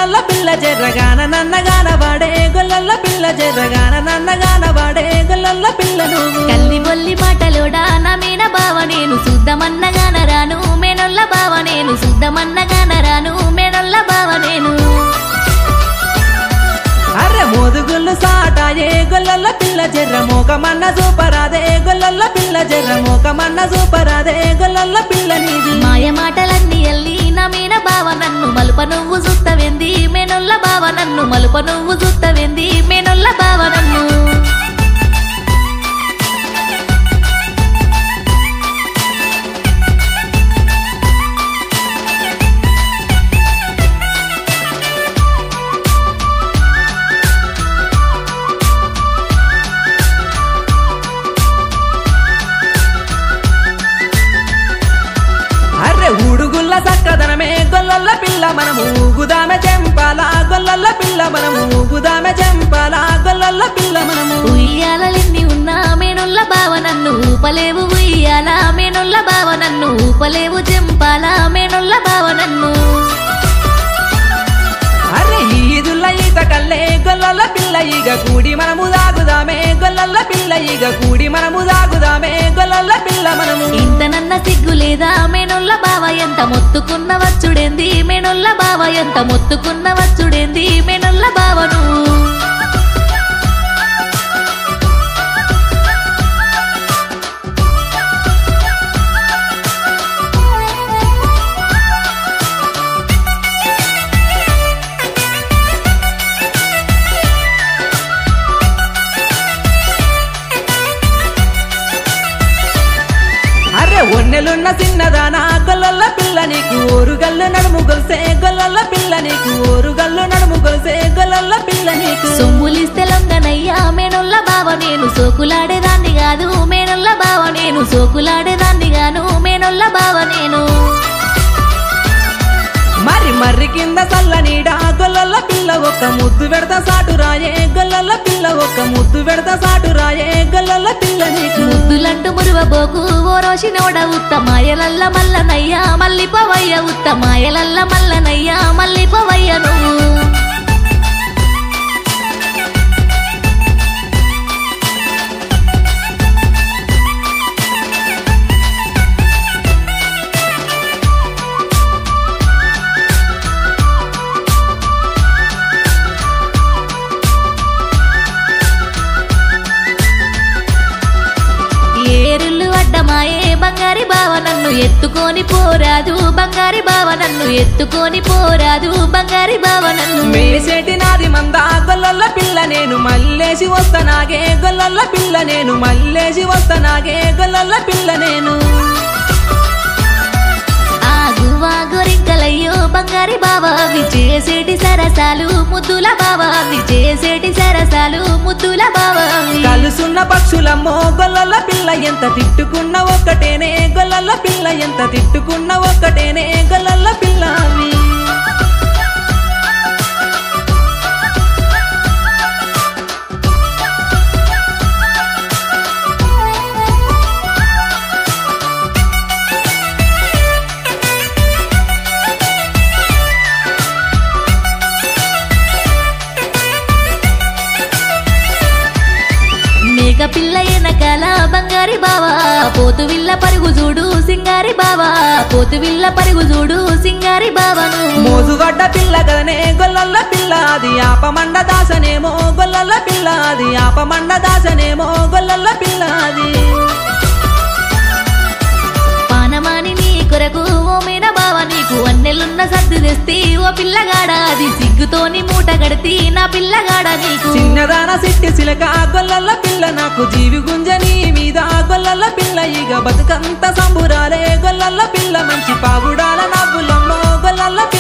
గొల్లల్ల పిల్ల జర్రగాన నన్నగాన వాడే గొల్లల్ల పిల్ల జర్రగాన నన్నగాన వాడే గొల్లల్ల పిల్ల నువ్వు కల్లి బొల్లి మాటలోడా నా మీన బావ నేను శుద్ధమన్నగాన రాను మేనొల్ల బావ నేను శుద్ధమన్నగాన రాను మేనొల్ల బావ నేను అర్రె మోదుగుళ్ళు సాటాయే గొల్లల్ల పిల్ల జర్ర మోకమన్న సూపరాదే గొల్లల్ల పిల్ల జర్ర మోకమన్న సూపరాదే గొల్లల్ల పిల్ల నీది మాయ మాటలన్నీ ఎల్లి నా మీన బావ నన్ను మలుప నువ్వు చూస్తవెంది మేనొల్ల బావ నన్ను మలుప నువ్వు చూస్తవెంది మేనొల్ల బావ నన్ను అర్రె ఊడుగుల్ల సక్కదనమే గొల్లల్ల పిల్ల మనము ఊగుదామె చెంపాల గొల్లల్ల పిల్ల మనము ఊగుదామె చెంపాల గొల్లల్ల పిల్ల మనము ఉయ్యాలెన్ని ఉన్నా మేనొల్ల బావ నన్ను ఊపలేవు ఉయ్యాల మేనొల్ల బావ నన్ను ఊపలేవు జంపాల మేనొల్ల బావ నన్ను అరే ఈదుల్ల ఈత కల్లే గొల్లల్ల పిల్ల ఈగ కూడి మనము దాగుదామే గొల్లల్ల పిల్ల ఈగ కూడి మనము దాగుదామే గొల్లల్ల పిల్ల మనము ఇంతనన్న సిగ్గు లేదా మేనొల్ల బావ ఎంత మొత్తుకున్న వచ్చుడేంది మేనొల్ల బావ ఎంత మొత్తుకున్న వచ్చుడేంది మేనొల్ల బావను అరే ఒన్నెలున్న చిన్నదానా గొల్లల్ల పిల్ల నీకు ఓరుగల్లు నడుము గొలిసే గొల్లల్ల పిల్ల నీకు ఓరుగల్లు నడుము గొలిసే గొల్లల్ల పిల్ల నీకు సొమ్ములిస్తే లొంగనయ్యా మేనొల్ల బావ నేను సోకులాడేదాన్ని కాదు మేనొల్ల బావ నేను సోకులాడేదాన్ని గాను మేనొల్ల బావ నేను మరి మర్రి కింద చల్లనీడ గొల్లల్ల పిల్ల ఒక్క ముద్దు పెడతా సాటు రాయే గొల్లల్ల పిల్ల ఒక్క ముద్దు పెడతా సాటు రాయే గొల్లల్ల పిల్ల నీకు ముద్దులంటూ మురువబోకు ఓ రోషినోడ ఉత్త మాయలల్ల మల్లనయ్యా మల్లిపోవయ్య ఉత్త మాయలల్ల మల్లనయ్యా మల్లిపోవయ్య నువ్వు ఏరులు అడ్డమాయే బంగారి బావ నన్ను ఎత్తుకొని పోరాదు బంగారి బావ నన్ను ఎత్తుకొని పోరాదు బంగారి బావ నన్ను మేసేటి నాది మంద గొల్లల్ల పిల్ల నేను మల్లేసి వస్తనాగే గొల్లల్ల పిల్ల నేను మల్లేసి వస్తనాగే గొల్లల్ల పిల్ల నేను ఆగువా గోరింకలయ్యో బంగారి బావ అవి చేసేటి సరసాలు ముద్దుల బావ అవి చేసేటి సరసాలు ముద్దుల బావ అవి కలుసున్న పక్షులమ్మో గొల్లల్ల పిల్ల ఎంత తిట్టుకున్న ఒక్కటేనే గొల్లల్ల పిల్ల ఎంత తిట్టుకున్న ఒక్కటేనే గొల్లల్ల పిల్ల అవి మేక పిల్ల ఎనకాల బంగారి బావ పోతు విల్ల పరుగు చూడు సింగారి బావ పోతు విల్ల పరుగు చూడు సింగారి బావను మోజుగడ్డ పిల్ల కదనే గొల్లల్ల పిల్ల అది ఆపమండ దాసనేమో గొల్లల్ల పిల్ల అది ఆపమండ దాసనేమో గొల్లల్ల పిల్ల అది పానమాని నీ కొరకు ఓ మీన బావ నీకు అన్నెలున్న సర్ది తెస్తి ఓ పిల్లగాడ అది సిగ్గుతోని మూట గడితి నా పిల్లగాడ నీకు చిన్నదాన సిట్టి సిలక గొల్లల్ల పిల్ల నాకు జీవి గుంజని మీద గొల్లల్ల పిల్ల ఇక బతుకంత సంబురాలే గొల్లల్ల పిల్ల మంచి పాగుడాల నవ్వులమ్మో గొల్లల్ల